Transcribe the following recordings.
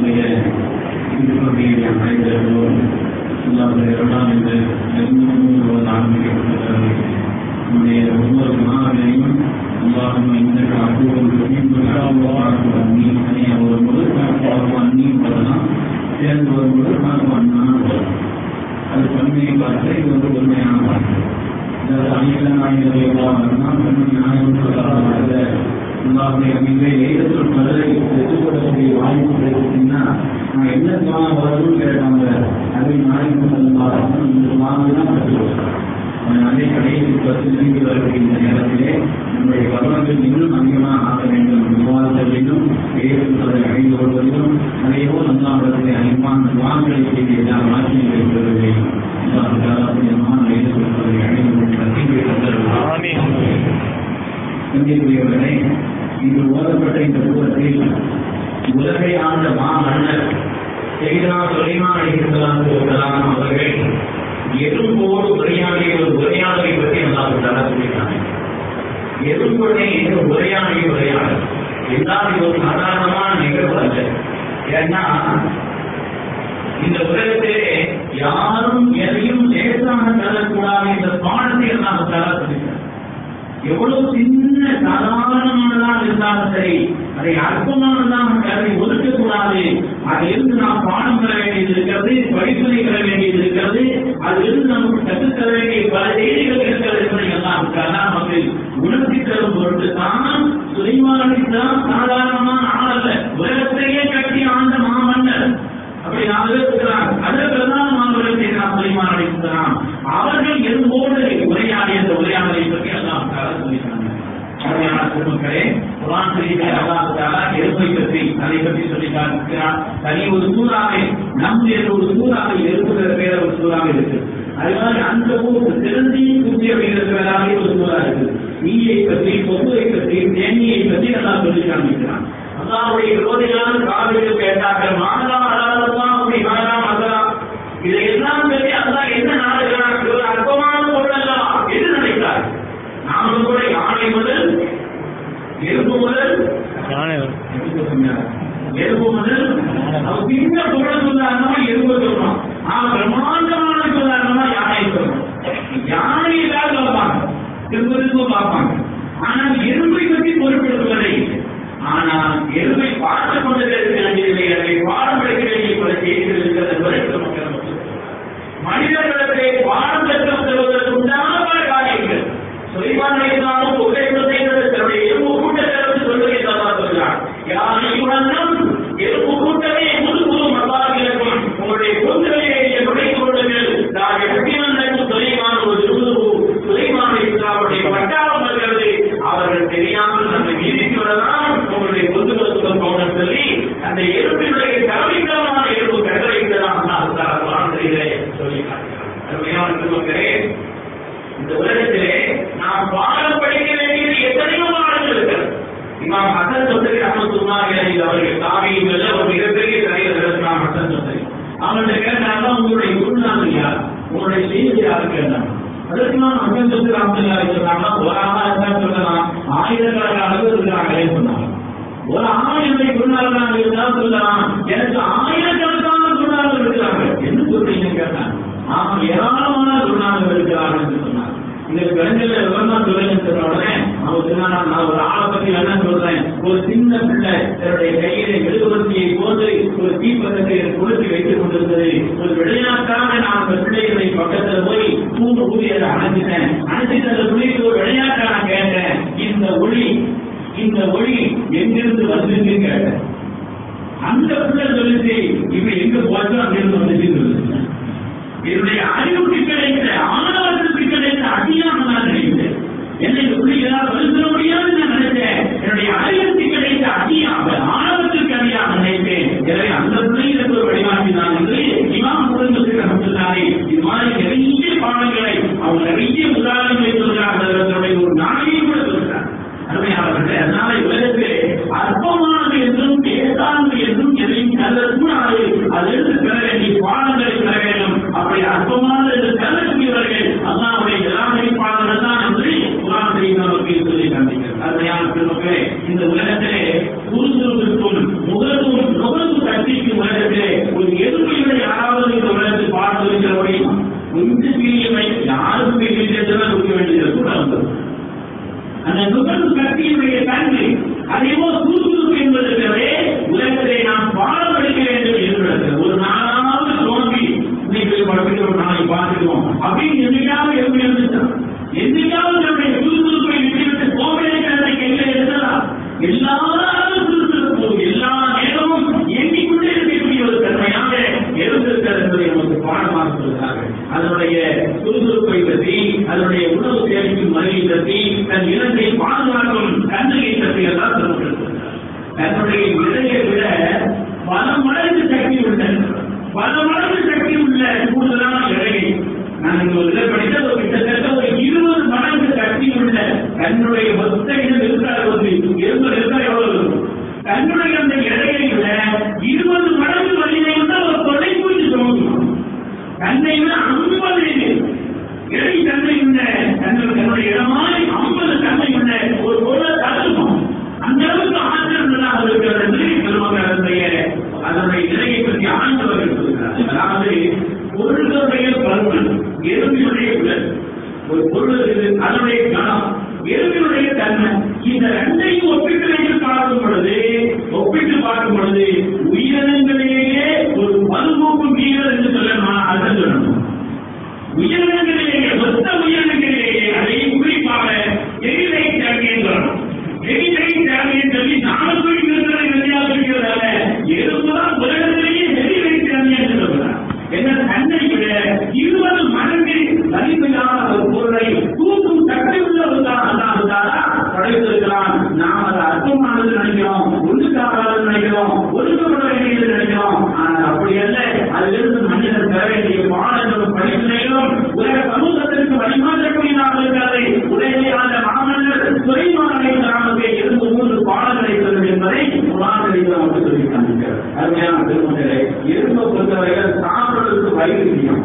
ரமலானுடைய இப்படிய அனைவர்களும் அல்லாவுடைய இரண்டாம் இந்த நெருங்குவது ஆரம்பிக்கப்பட்டிருக்கிறது நம்முடைய ஒவ்வொரு மாணவர்களையும் அல்லாஹும் இந்த அபூர்வம் அன்னி தனியாக வரும்போது அன்னியும் வரலாம் சேர்ந்து வரும்போது நானும் அண்ணான்னு வரலாம் அது பன்மையை பார்த்து இது வந்து உண்மையான வார்த்தை இந்த அணிகள் நாயகரை எல்லாம் கண்மணி நாயகம் சொல்றாங்க உங்களுடைய மிக ஏதத்தில் கதரை பெற்றுக்கொள்ளக்கூடிய வாய்ப்பு கிடைச்சிருந்தீங்கன்னா நான் என்ன துவா வரணும்னு கேட்டாங்க அதை நாயகம் சொல்லாமல் இந்த துவாவை தான் கற்றுக்கொடுத்தாங்க அதனாலே கடைசி பத்து திரும்பி வரக்கூடிய இந்த நேரத்திலே நம்முடைய கவனங்கள் இன்னும் அதிகமாக ஆக வேண்டும் விவாதங்களிலும் ஏற்றுக்கொள்வதை அடைந்து கொள்வதிலும் அதையோ நல்லாவிடத்திலே அதிகமான துவாங்களை செய்து எல்லா மாற்றங்களை பெறுவதை ஏற்றுக்கொள்வதை அடைந்து கொண்டு சந்திக்குரியவர்களே இன்று ஓதப்பட்ட இந்த கூட்டத்தில் உலகை ஆண்ட மாமன்னர் செய்தா சுலைமான் அலிகலாம் அவர்கள் எறும்போடு உரையாடிய ஒரு உரையாடலை பற்றி அல்லாஹ் தலா சொல்லியிருக்காங்க எறும்புடனே இந்த உரையாடிய உரையாடல் என்றால் இது ஒரு சாதாரணமான நிகழ்வு அல்ல ஏன்னா இந்த உலகத்திலே யாரும் எதையும் லேசாக தரக்கூடாது என்ற பாடத்தை அல்லாஹ் தலா சொல்லியிருக்காங்க எவ்வளவு சின்ன சாதாரணமானதாக இருந்தாலும் சரி அதை அற்பமானதாக கருதி ஒதுக்கக்கூடாது அதிலிருந்து நாம் பாடம் பெற வேண்டியது இருக்கிறது படிப்பினை பெற வேண்டியது இருக்கிறது அதிலிருந்து நமக்கு கற்றுத்தர வேண்டிய பல செய்திகள் இருக்கிறது என்பதை எல்லாம் நமக்கு உணர்த்தி தரும் பொருட்டு தான் சுலைமானித்தான் சாதாரணமான ஆள் அல்ல உலகத்தையே கட்டி ஆண்ட மாமன்னர் அப்படி நாலு பேர் இருக்கிறாங்க அதில் பிரதானமானவர்கள் செய்கிறார் சுலைமான் அலிஸ்லாம் அவர்கள் எதுபோடு உரையாடிய அந்த உரையாடலை பற்றி அல்லாஹ் சொல்லிட்டாங்க அருமையான பெருமக்களே குரான் செய்திகளை அல்லாஹ் தாலா எருமை பற்றி அதை பற்றி சொல்லி காட்டுகிறார் தனி ஒரு சூறாவை நம்முடைய ஒரு சூறாவை எருப்புகிற பேர ஒரு சூறாவை இருக்கு அது மாதிரி அந்த ஊருக்கு திருந்தி குத்தி அப்படிங்கிற பேராவே ஒரு சூறா இருக்கு ஈயை பற்றி கொசுவை பற்றி தேனியை பற்றி எல்லாம் சொல்லி காண்பிக்கிறான் அல்லாவுடைய விரோதிகளான காவிரிகள் கேட்டார்கள் மாதலாம் அல்லாதலாம் அப்படி மாதலாம் அல்லாஹ் இதையெல்லாம் பற்றி அல்லாஹ் என்ன நாடுகிறான் ஒரு அற்பமான பொருள் அல்லவா என்று நினைத்தார் நாமும் கூட யானை முதல் எறும்பு முதல் எறும்பு முதல் அவன் சின்ன பொருள் உதாரணமா எறும்பு சொல்றோம் அவன் பிரம்மாண்டமான உதாரணமா யானை சொல்றோம் யானை ஏதாவது பார்ப்பாங்க திரும்ப திரும்ப பார்ப்பாங்க ஆனால் எறும்பை பற்றி பொறுப்பெடுப்பதை ஆனால் எருமை பார்த்து கொண்டிருக்க வேண்டியதில்லை அதை பாடம் எடுக்க வேண்டிய பல செய்திகள் இருக்கிறது என்பதை மனிதர்களிடத்தை பாடம் பெற்று செல்வதற்கு உண்டான பல காரியங்கள் சுலைமான் இருந்தாலும் உபயோகத்தை தன்னுடைய எறும்பு கூட்டத்தை சொல்வதை தவறா சொல்கிறார் யாரும் எறும்பு கூட்டமே முழு முழு மசாலர்களுக்கும் உங்களுடைய கொள்கையை நுழைந்து கொள்ளுங்கள் நான் எப்படி வந்த சுலைமான் ஒரு சுழுவு சுலைமான் இஸ்லாமுடைய பட்டாளம் வருகிறது அவர்கள் தெரியாமல் நம்மை வீதிக்கு வரலாம் உங்களுடைய கொண்டு வருவதற்கு போன சொல்லி அந்த எறும்பினுடைய தலைமைக்கான எறும்பு கட்டளைக்கலாம் வாழ்க்கையிலே சொல்லி அருமையான திருமக்களே இந்த உலகத்திலே நாம் பாடம் படிக்க வேண்டியது எத்தனையோ பாடங்கள் இருக்கிறது இமாம் ஹசன் சொந்தரி அஹமத்துல்லாஹி அலைஹி அவர்கள் தாவியங்கள்ல ஒரு மிகப்பெரிய தலைவர் இருக்கலாம் ஹசன் சொந்தரி அவங்கள்ட்ட கேட்டாங்க உங்களுடைய குருநாதர் யார் உங்களுடைய செய்தி யாரு கேட்டாங்க அதற்கு நான் ஹசன் சொந்தரி அஹமத்துல்லாஹி சொன்னாங்க ஒரு ஆளா இருந்தா சொல்லலாம் ஆயிரக்கணக்கான அளவு இருக்கிறாங்களே சொன்னாங்க ஒரு ஆயிரத்தை குருநாதராக இருந்தால் சொல்லலாம் எனக்கு ஆயிரக்கணக்கான குருநாதர் இருக்கிறாங்க என்ன சொல்றீங்க கேட்டாங்க ஆமா ஏராளமான குருநாதர் இருக்கிறார்கள் என்று சொன்னாங்க இந்த பெண்கள் விவரமா சொல்லுங்க சொன்ன உடனே அவங்க சொன்னா நான் ஒரு ஆளை பத்தி என்ன சொல்றேன் ஒரு சின்ன பிள்ளை தன்னுடைய கையிலே மெழுகுவர்த்தியை போன்று ஒரு தீப்பந்தத்தை கொடுத்து வைத்துக் கொண்டிருந்தது ஒரு விளையாட்டாக நான் அந்த பிள்ளைகளை பக்கத்துல போய் தூண்டு ஊதி அதை அணைச்சிட்டேன் அணைச்சிட்டு அந்த பிள்ளைக்கு ஒரு விளையாட்டா நான் கேட்டேன் இந்த ஒளி இந்த ஒளி எங்கிருந்து வந்துச்சு கேட்டேன் அந்த பிள்ளை சொல்லிச்சு இப்ப எங்க போச்சோ அங்கிருந்து வந்துச்சு சொல்லுச்சு என்னுடைய அறிவுக்கு கிடைத்த ஆணவத்திற்கு கிடைத்த அதிகாரம் நான் நினைத்தேன் என்னை பிள்ளைகளால் வலுத்த முடியாது நான் நினைத்தேன் என்னுடைய அறிவுக்கு கிடைத்த அதிகாரம் ஆணவத்திற்கு அதிகாரம் நினைத்தேன் எனவே அந்த பிள்ளைகளுக்கு ஒரு வழிகாட்டி நான் என்று இமாம் குடும்பத்துக்கு அமைச்சிருந்தாரே இது மாதிரி நிறைய பாடங்களை அவங்க நிறைய உதாரணங்களை சொல்கிறார்கள் அதனுடைய ஒரு நாளையும் கூட சொல்கிறார் அருமையாளர்களே அதனால உலகத்திலே அற்பமானது என்றும் பேசானது என்றும் எதையும் கருதக்கூடாது அதிலிருந்து பெற வேண்டிய பாடங்களை பெற வேண்டும் அப்படி அற்பமானது என்று கருதக்கூடியவர்கள் பல மடங்கு சக்தி உள்ள கூடுதலான இடையை நான் இந்த ஒரு இதை படித்த ஒரு கிட்டத்தட்ட ஒரு இருபது மடங்கு சக்தி உள்ள தன்னுடைய மொத்த இடம் இருக்கிறார் ஒரு எறும்பு இருந்தால் எவ்வளவு இருக்கும் தன்னுடைய அந்த இடையை விட இருபது மடங்கு வலிமை உள்ள ஒரு தொலைபூச்சி சுமக்கும் தன்னை விட ஐம்பது இடை தன்மை உள்ள தன்னுடைய தன்னுடைய இடமாய் ஐம்பது தன்மை உள்ள ஒரு பொருளை தடுக்கும் அந்த அளவுக்கு ஆற்றல் உள்ளதாக இருக்கிறது என்று பெருமக்கள் அதனுடைய அதனுடைய நிலையை பற்றி ஆண்டவர்கள் சொல்கிறார் அதாவது பொருள்களுடைய பருமன் எறும்பினுடைய உடல் ஒரு பொருள் இருக்குது அதனுடைய கணம் எறும்பினுடைய தன்மை இந்த ரெண்டையும் ஒப்பிட்டு வைத்து பார்க்கும் பொழுது ஒப்பிட்டு பார்க்கும் பொழுது உயிரினங்களிலேயே ஒரு பல்நோக்கு வீரர் என்று சொல்லணுமா அர்த்தம் சொல்லணும் உயிரினங்களிலேயே மொத்த உயிரினங்களிலேயே அதையும் குறிப்பாக எரிலை சாமியன் சொல்லணும் எரிலை சாமியன் சொல்லி நாம குறிப்பிடுறதை வெளியாக குறிக்கிறதால எறும்புதான் உலகத்திலேயே எரிலை சாமியன் சொல்லுகிறார் என்ன தன்னை விட இருபது மடங்கு வலிமையான ஒரு பொருளை தூக்கும் சக்தி உள்ள ஒரு அல்லாஹாலா படைத்திருக்கிறான் நாம் அதை அர்த்தமானது நினைக்கிறோம் ஒன்றுக்காகாது நினைக்கிறோம் ஒதுக்கப்பட வேண்டியது நினைக்கிறோம் ஆனால் அப்படி அல்ல அதிலிருந்து மனிதன் பெற வேண்டிய பாடங்களும் படிப்பினைகளும் உலக சமூகத்திற்கு வழிமாற்றக்கூடியதாக இருக்கிறது உலகிலே அந்த மாமன்னர் துறைமானை கிராமத்தை இருந்து மூன்று பாடங்களை சொல்லும் என்பதை குரானில் நமக்கு சொல்லி காண்பிக்கிறார் அருமையான பெருமக்களே எறும்பை பொறுத்தவரைகள் சாப்பிடுறதுக்கு வயிறு செய்யும்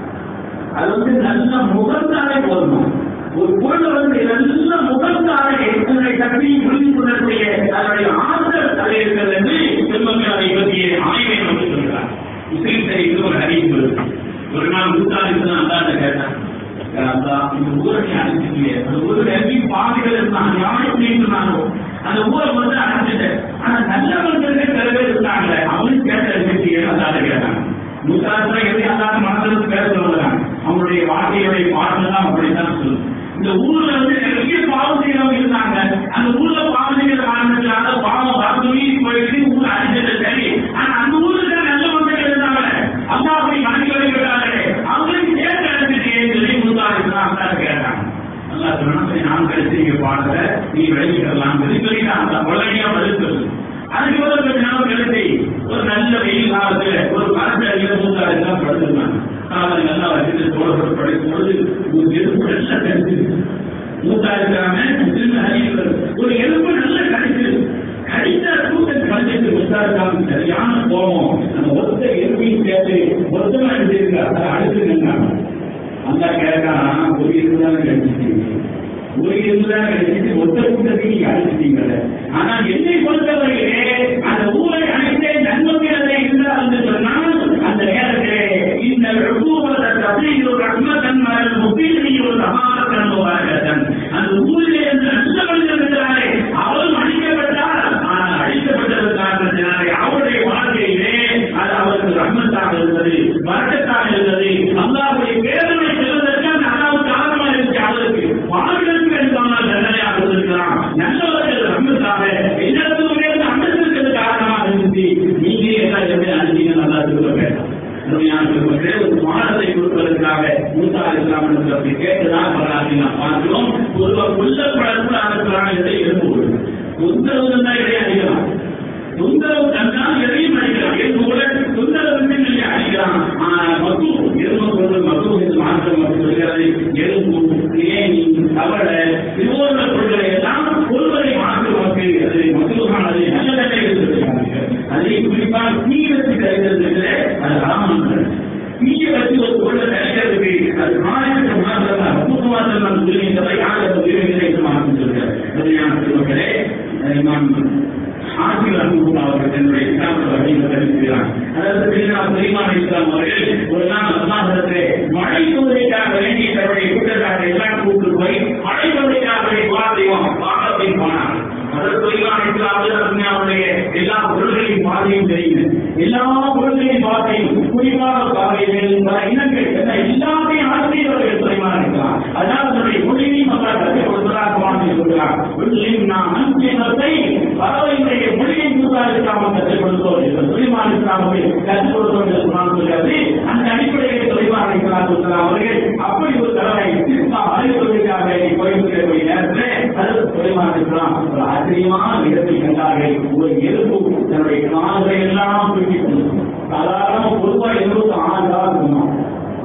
அது வந்து நல்ல முகத்தாலே போடணும் ஒரு பொருள் வந்து நல்ல முகத்தாலே தன்னுடைய சக்தியை புரிந்து கொள்ளக்கூடிய அதனுடைய ஆற்றல் தலை இருக்கிறது என்று பெருமக்கள் அதை பற்றிய ஆய்வை நமக்கு சொல்கிறார் இசைத்தை இது ஒரு அறிவு ஒரு நாள் முத்தாலித்து அந்தாண்ட கேட்டான் அல்லா, இந்த ஊரை நீ அழைச்சிட்டியே அந்த ஊரில் எப்படி பாவிகள் இருந்தாங்க யாரும் சொன்னாங்க அந்த ஊரை வந்து அழைச்சிட்டேன் ஆனா நல்ல மனிதர்கள் சில பேர் இருந்தாங்க அவனும் கேட்ட கேட்டியே அந்தாண்ட கேட்டாங்க முத்தாலத்துல எப்படி அந்தாண்ட மனதில் பேச சொல்லுறாங்க அவங்களுடைய வாழ்க்கையுடைய பாட்டு தான் அப்படித்தான் சொல்லுது இந்த ஊர்ல வந்து நிறைய பாவம் செய்யறவங்க இருந்தாங்க அந்த ஊர்ல பாவம் செய்யற காரணத்தினால பாவம் வரதுமே போயிட்டு ஊர் அடிச்சது சரி ஆனா அந்த ஊருக்கு தான் நல்ல மக்கள் இருந்தாங்க அம்மா அப்படி மனைவி வைக்கிறாங்க அவங்களுக்கு சேர்த்து அடைச்சிட்டு சொல்லி முத்தாலிக்கலாம் அந்தாண்ட கேட்டாங்க நல்லா சொல்லணும் சரி நான் கழிச்சு நீங்க பாடல நீ விளைவிக்கலாம் சொல்லி சொல்லிட்டான் அந்த உடனடியா பதில் சொல்லு அதுக்கு ஒரு கொஞ்ச நாள் கழிச்சு ஒரு நல்ல வெயில் காலத்துல ஒரு மரத்துல அடிக்கிற மூத்தாளுக்கெல்லாம் படுத்துருந்தாங்க காலை நல்லா வச்சுட்டு தோழர்கள் படிக்கும் பொழுது ஒரு எலும்பு நல்லா கழிச்சு மூத்தா இருக்கிறாங்க திரும்ப அறிவுகள் ஒரு எலும்பு நல்லா கழிச்சு கடித்த தூக்கம் கழிச்சிட்டு மூத்தா இருக்காங்க சரியான கோபம் அந்த ஒத்த எலும்பையும் சேர்த்து மொத்தமா எடுத்திருக்க அதை அடுத்து நின்றாங்க அந்த கேட்கான் ஒரு எலும்பு தானே கழிச்சிட்டீங்க ஒரு எலும்பு தானே கழிச்சிட்டு ஒத்த கூட்டத்தை நீங்க அழிச்சிட்டீங்கல்ல ஆனா என்னை பொறுத்தவரையிலே அந்த ஊரை அனைத்தே நன்மையிலே இருந்தால் என்று சொன்னால் அந்த நேரத்திலே இந்த ரசூவத தபீர் ரஹ்மத்தன் மரல் முபீனி ஒரு ரஹாமத்தன் முபாரகத்தன் அந்த ஊரிலே இருந்து நல்ல மனிதர் இருக்கிறாரே அவரும் அழிக்கப்பட்டார் ஆனால் அழிக்கப்பட்டது காரணத்தினாலே அவருடைய வாழ்க்கையிலே அது அவருக்கு ரஹ்மத்தாக இருந்தது வரக்கத்தாக இருந்தது அல்லாவுடைய பேரவை செல்வதற்கு அந்த அல்லாவு காரணமாக இருந்துச்சு அவருக்கு வாழ்களுக்கு என்பானால் தண்டனையாக இருந்திருக்கிறான் நல்லவர்கள் ரஹ்மத்தாக எல்லாத்துக்குமே இருந்து அமிர்தத்துக்கு காரணமாக இருந்துச்சு நீங்க எல்லாம் எப்படி அழிஞ்சீங்க நல்லா சொல்ல வேண்டாம் அருமையான பெருமக்களே, ஒரு பாடத்தை கொடுப்பதற்காக மூசா இஸ்லாம் அப்படி கேட்டுதான் வரலாற்றை நாம் பார்க்கிறோம் பொதுவாக கொல்லப்படக்கூட அனுப்புறாங்க இதை எழுந்து தொந்தரவு தான் இடையே அடிக்கலாம் தொந்தரவு தந்தால் எதையும் அடிக்கலாம் எது போல தொந்தரவு இல்லை அடிக்கலாம் ஆனால் மது எரும கொண்டு மது என்று மாற்றம் அப்படி சொல்கிறது எறும்பு தேனி தவளை இது போன்ற பொருட்களை எல்லாம் கொள்வதை மாற்றுவதற்கு அது மதுவானது நல்லதல்ல என்று சொல்கிறார்கள் அதை குறிப்பாக தீ வச்சு கருதுறது அது ராமன் தீய வச்சு ஒரு பொருளை கிடைக்கிறதுக்கு அது மாநிலத்தை மாத்திரம் அற்புதமாக நாம் உரிமைகளை யார் அந்த உரிமைகளை என்று மாற்றம் சொல்கிறார் உண்மையான பெருமக்களே இமாம் ஆசிரியர் அன்பு அவர்கள் தன்னுடைய இஸ்லாமத்தை வகையில் தெரிவிக்கிறார் அதாவது பெருமாள் பெருமான இஸ்லாம் அவர்கள் ஒரு நாள் அல்லாஹிடத்திலே மழை பொழுதைக்காக வேண்டிய தன்னுடைய கூட்டத்தாரை எல்லாம் கூட்டு போய் மழை பொழுதைக்காக துவா செய்வோம் வாகத்தை போனார் அதற்கு பெருமான இஸ்லாமில் அவருடைய எல்லா பொருள்களின் பாதையும் தெரியும் எல்லா பொருள்களின் பாதையும் குறிப்பாக பாதைகள் பல இனங்கள் என்ன எல்லாத்தையும் ஆசிரியர்கள் பெருமான இருக்கலாம் அதனால் அதனுடைய மொழியையும் அவர் கற்றுக் கொடுப்பதாக குரானில் சொல்கிறார் உள்ளின் நாம் அஞ்சினத்தை பறவைகளுடைய மொழியை மூசா இஸ்லாம கற்றுக் கொடுத்தோம் என்று சுலைமான் இஸ்லாமுக்கு கற்றுக் கொடுத்தோம் என்று குரான் சொல்கிறது அந்த அடிப்படையில் சுலைமான் இஸ்லாம் சொல்கிறார் அவர்கள் அப்படி ஒரு தடவை இஸ்லாம் அழைப்பதற்காக கோயிலுக்கு நேரத்தில் அது சுலைமான் இஸ்லாம் ஒரு ஆச்சரியமான இடத்தில் கண்டார்கள் ஒரு எலும்பு தன்னுடைய கால்களை எல்லாம் தூக்கி கொண்டு சாதாரண பொதுவாக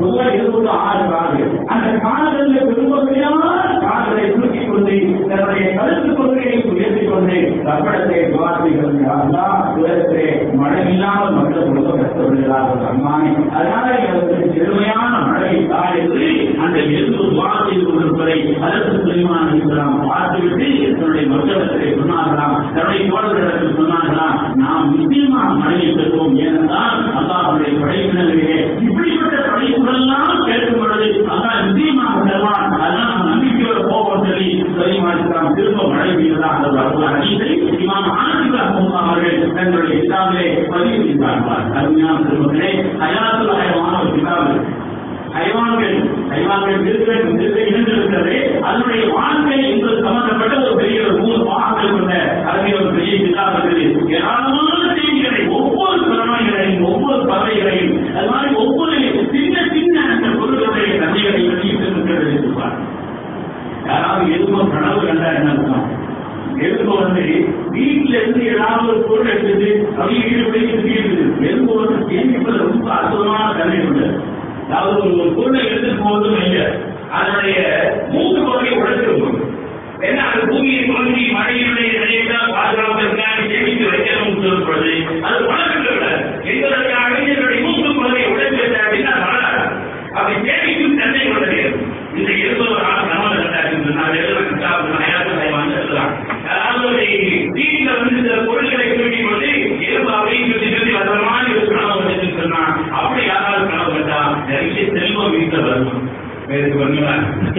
பொதுவாக இருபது ஆறு காது அந்த காதுகளில் பெரும்படியான காதுகளை தூக்கிக் கொண்டு தன்னுடைய கருத்து கொள்கையை உயர்த்திக் கொண்டு ரப்படத்தை துவாசிகள் அல்லா உலகத்திலே மழை இல்லாமல் மக்கள் ரொம்ப கஷ்டப்படுகிறார்கள் அம்மானே அதனால இவருக்கு செழுமையான மழை தான் என்று அந்த எதிர்ப்பு துவா செய்து கொண்டிருப்பதை அதற்கு சுலைமான இஸ்லாம் பார்த்துவிட்டு தன்னுடைய மக்களிடத்தை சொன்னார்களாம் தன்னுடைய தோழர்களிடத்தில் சொன்னார்களாம் நாம் நிச்சயமாக மழையை பெறுவோம் ஏனென்றால் அல்லாஹுடைய படைப்பினர்களே இப்படிப்பட்ட படைப்புகளெல்லாம் கேட்கும் பொழுது அல்லாஹ் நிச்சயமாக தருவான் அதனால் நம்ம நம்பிக்கையோட போவோம் சொல்லி சுலைமான இஸ்லாம் திரும்ப மழை பெய்ததாக அந்த ஒரு அடித்தை இமாம் ஆனந்திலாக அவர்கள் தங்களுடைய கிதாபிலே பதிவு செய்தார்கள் அருமையான திருமகளே அயாத்துல அயமான ஒரு கிதாபு ஹைவான்கள் ஹைவான்கள் திருத்தம் திருத்த இணைந்திருக்கிறது அதனுடைய வாழ்க்கை என்பது சம்பந்தப்பட்ட ஒரு பெரிய ஒரு மூணு பாகங்கள் கொண்ட அதில் ஒரு பெரிய கிதாபத்தில் ஏராளமான செய்திகளை ஒவ்வொரு திறமைகளையும் ஒவ்வொரு பறவைகளையும் அது மாதிரி ஒவ்வொரு சின்ன சின்ன அந்த பொருளுடைய தன்மைகளை பற்றி இருப்பார் யாராவது எதுவும் கனவு கண்டா என்ன அர்த்தம் எறும்பு வந்து வீட்டுல இருந்து ஏதாவது ஒரு பொருள் எடுத்துட்டு அப்படியே வீடு போய் இருக்குது எறும்பு வந்து சேமிப்பது ரொம்ப அற்புதமான தன்மை உண்டு அதாவது ஒரு ஒரு பொருளை எடுத்துட்டு போவதும் இல்லை அதனுடைய மூன்று பகுதியை உடைச்சிருக்கும் ஏன்னா அந்த பூமியை பகுதி மழையினுடைய நிலையெல்லாம் பாதுகாப்பதற்காக சேமித்து வைக்கணும் சொல்லப்படுது அது வளர்க்கின்ற விட என்பதற்காக இதனுடைய மூன்று பகுதியை உடைச்சு வச்சா அப்படின்னா வளராது அப்படி சேமிக்கும் தன்மை உள்ளது இந்த இருபது ஆள் கனவு கண்டாரு நான் எழுத கிட்டாபு நயாத்து கைவாங்க எழுதலாம் அதாவது ஒரு வீட்டில் வந்து சில பொருட்களை தூக்கி கொண்டு எறும்பு அப்படின்னு சொல்லி சொல்லி வர்ற மாதிரி ஒரு கனவு வந்துச்சுன்னு சொன்னா அப்படி யாராவது கனவு கண்டா நிறைய செல்வம் வீட்டில் வரும் வேறு பண்ணுவா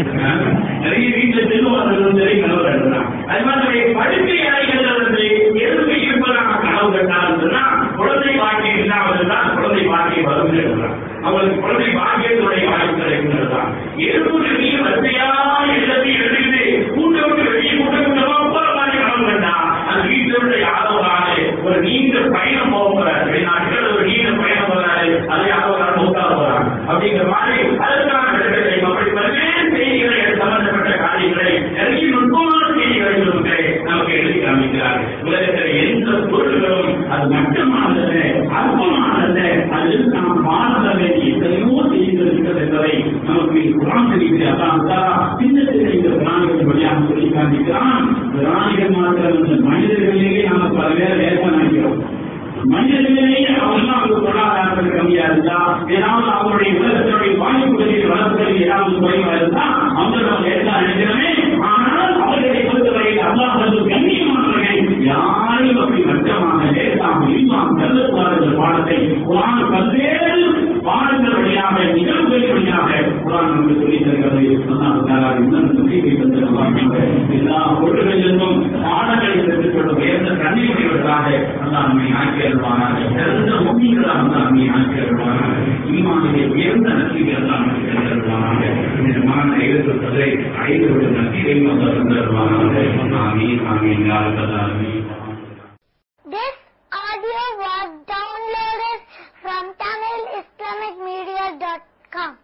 நிறைய வீட்டுல செல்வம் வர்றது சரி கனவு கண்டலாம் அது மாதிரி படுக்கை அறைகள் வந்து எறும்பு இருப்பதாக கனவு கண்டாலும் சொன்னா குழந்தை பாக்கியம் இல்லாமல் தான் குழந்தை பாக்கியம் வரும் சொல்றான் அவங்களுக்கு குழந்தை பாக்கியத்துடைய வாய்ப்பு கிடைக்கும் எறும்பு நீ வசையா எல்லாத்தையும் எடுத்துக்கிட்டு கூட்ட விட்டு வெளியே கூட்ட கூட்டமா போற மாதிரி கனவு கண்டா அந்த வீட்டை விட்டு யாரோ ஒரு ஆளு ஒரு நீண்ட பயணம் போக போறாரு வெளிநாட்டுல ஒரு நீண்ட பயணம் போறாரு அதை யாரோ ஒரு ஆள் மூத்தா போறாங்க அப்படிங்கிற மாதிரி அதற்கான விடுதலை அப்படி பல்வேறு செய்திகளை சம்பந்தப்பட்ட காரியங்களை நிறைய நுட்பமான செய்திகளை நமக்கு நமக்கு எழுதி காமிக்கிறார் உலகத்தில் எந்த பொருள்களும் அது மட்டமானது அற்பமானது அதில் நாம் வாழ்ந்த வேண்டிய எத்தனையோ செய்திகள் இருக்கிறது என்பதை நமக்கு குரான் தெரிவித்து அதான் சின்ன சின்ன இந்த பிராணிகள் வழியாக சொல்லி காண்பிக்கிறான் பிராணிகள் மாத்திரம் இந்த மனிதர்களிலேயே நாம் பல பேர் லேசம் நினைக்கிறோம் மனிதர்களிலேயே அவங்களாம் அவங்க பொருளாதாரத்தில் கம்மியா இருந்தா ஏதாவது அவருடைய உலகத்தினுடைய வாய்ப்புகளில் வளர்ப்புகளில் ஏதாவது குறைவா இருந்தா அவங்க நம்ம லேசா நினைக்கிறோமே ஆனால் அவர்களை பொறுத்தவரையில் அல்லாஹ் வந்து கண்ணியமானவர்கள் யாரையும் அப்படி மட்டமாக லேசாக இல்லாம கருதக்கூடாத பாடத்தை குரான் பல்வேறு பாடங்கள் வழியாக நிகழ்வுகள் வழியாக குரான் நமக்கு சொல்லித் தருகிறது சொன்னால் இன்னும் நம்பிக்கை தந்திருப்பாங்க எல்லா பொருள்களிலிருந்தும் பாடங்களை பெற்றுக்கொள்ள உயர்ந்த தன்மையுடையவர்களாக அல்லாஹ் நம்மை ஆக்கி அருள்வானாக சிறந்த முக்கியங்களாக அல்லாஹ் நம்மை ஆக்கி அருள்வானாக ஈமானிலே உயர்ந்த நம்பிக்கை அல்லாஹ் நமக்கு தருவானாக இந்த மகனை எதிர்ப்பதை ஐந்து நம்பிக்கையும் அல்லாஹ் தருவானாக ஆமீன் ஆமீன் யார் கதாமீன் This audio was downloaded from TamilIslamicMedia.com.